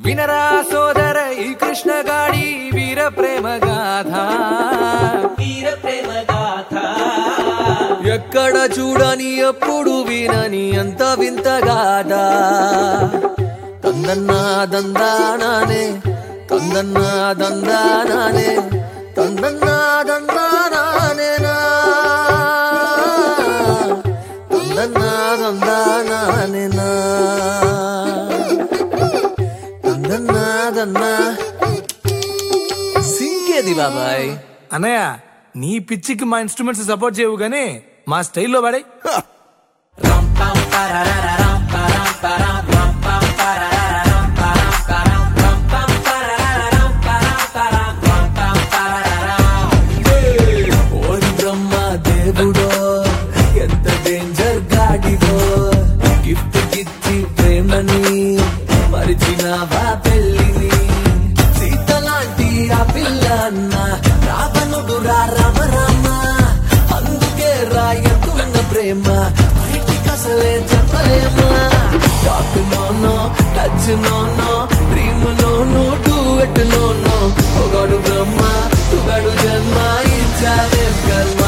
వినరా సోదర ఈ కృష్ణ గాడి వీర ప్రేమ గాథ వీర ప్రేమ గాథ ఎక్కడ చూడని ఎప్పుడు వినని అంత వింత గాథ తందన్నా దందానానే తందన్నా దందానానే తందన్నా దందానానే నా తందన్నా దందానానే నా తందన్నా దన్నా సింకేది బాబాయ్ అన్నయ్య నీ పిచ్చికి మా ఇన్స్ట్రుమెంట్స్ సపోర్ట్ చేయవు గానీ మా స్టైల్లో పడే ఓరి బ్రహ్మ దేవుడో ఎంత డేంజర్ గాడిదో గిఫ్ట్ గిచ్చి ప్రేమని మరిచినావా పెళ్ళిని సీత లాంటి ఆ పిల్ల అన్న రావణుడు రా రామ రామ అందుకే రాయకున్న ప్రేమ బయటికి అసలే చెప్పలేమా talk no no touch no no dream no no do it no no ఒకడు బ్రహ్మ తుగడు జన్మ ఇచ్చావే కల్లా